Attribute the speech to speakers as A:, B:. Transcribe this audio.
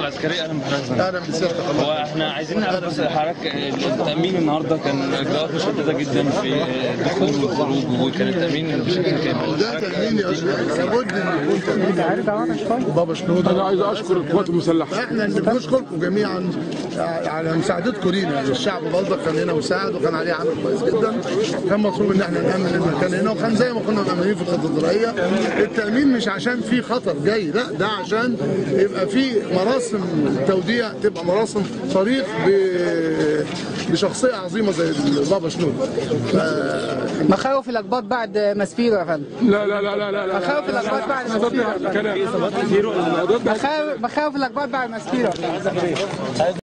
A: العسكريه اهلا بحضرتك
B: اهلا بسيادتك الله
A: هو احنا عايزين نعرف بس حضرتك التامين النهارده كان اجراءات مشدده جدا في الدخول والخروج وكان التامين بشكل كامل
B: ده تأمين يا أستاذ لابد ان يكون تأمين بابا شنودة
C: انا عايز اشكر القوات المسلحه
B: احنا اللي بنشكركم جميعا على مساعدتكم لينا الشعب بلدك كان هنا وساعد وكان عليه عمل كويس جدا كان مطلوب ان احنا نامن المكان هنا وكان زي ما كنا مأمنين في الكاتدرائيه التامين مش عشان في خطر جاي لا ده عشان يبقى في مراسم توديع تبقى مراسم طريق ب- بشخصيه عظيمه زي البابا شنودة ف-
D: مخاوف الاقباط بعد مسفيرو يا فندم
C: لا لا لا لا لا لا
D: مخاوف الاقباط بعد
C: أنا ضد
D: مسفيرو
C: هذا الكلام أنا ضد
D: مخاوف مخاوف الاقباط بعد مسفيرو